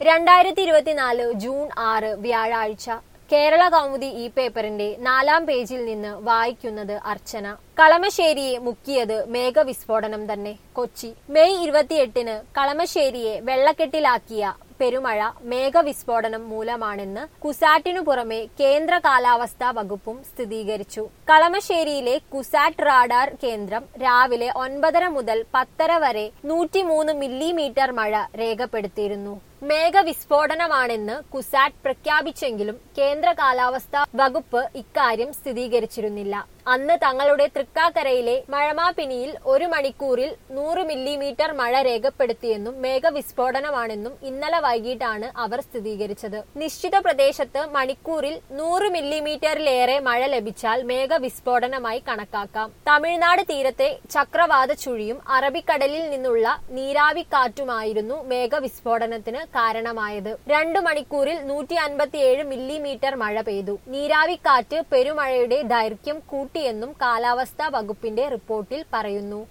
രണ്ടായിരത്തി ഇരുപത്തിനാല് ജൂൺ ആറ് വ്യാഴാഴ്ച കേരള കൗമുദി ഈ പേപ്പറിന്റെ നാലാം പേജിൽ നിന്ന് വായിക്കുന്നത് അർച്ചന കളമശ്ശേരിയെ മുക്കിയത് മേഘവിസ്ഫോടനം തന്നെ കൊച്ചി മെയ് ഇരുപത്തിയെട്ടിന് കളമശ്ശേരിയെ വെള്ളക്കെട്ടിലാക്കിയ പെരുമഴ മേഘവിസ്ഫോടനം മൂലമാണെന്ന് കുസാറ്റിനു പുറമെ കേന്ദ്ര കാലാവസ്ഥാ വകുപ്പും സ്ഥിരീകരിച്ചു കളമശ്ശേരിയിലെ കുസാറ്റ് റാഡാർ കേന്ദ്രം രാവിലെ ഒൻപതര മുതൽ പത്തര വരെ നൂറ്റിമൂന്ന് മില്ലിമീറ്റർ മഴ രേഖപ്പെടുത്തിയിരുന്നു മേഘവിസ്ഫോടനമാണെന്ന് കുസാറ്റ് പ്രഖ്യാപിച്ചെങ്കിലും കേന്ദ്ര കാലാവസ്ഥാ വകുപ്പ് ഇക്കാര്യം സ്ഥിരീകരിച്ചിരുന്നില്ല അന്ന് തങ്ങളുടെ തൃക്കാക്കരയിലെ മഴമാപിനിയിൽ ഒരു മണിക്കൂറിൽ നൂറ് മില്ലിമീറ്റർ മഴ രേഖപ്പെടുത്തിയെന്നും മേഘവിസ്ഫോടനമാണെന്നും ഇന്നലെ വൈകിട്ടാണ് അവർ സ്ഥിരീകരിച്ചത് നിശ്ചിത പ്രദേശത്ത് മണിക്കൂറിൽ നൂറ് മില്ലിമീറ്ററിലേറെ മഴ ലഭിച്ചാൽ മേഘവിസ്ഫോടനമായി കണക്കാക്കാം തമിഴ്നാട് തീരത്തെ ചക്രവാത ചുഴിയും അറബിക്കടലിൽ നിന്നുള്ള നീരാവിക്കാറ്റുമായിരുന്നു മേഘവിസ്ഫോടനത്തിന് കാരണമായത് രണ്ടു മണിക്കൂറിൽ നൂറ്റി അൻപത്തിയേഴ് മില്ലിമീറ്റർ മഴ പെയ്തു നീരാവിക്കാറ്റ് പെരുമഴയുടെ ദൈർഘ്യം കൂട്ടിയെന്നും കാലാവസ്ഥാ വകുപ്പിന്റെ റിപ്പോർട്ടിൽ പറയുന്നു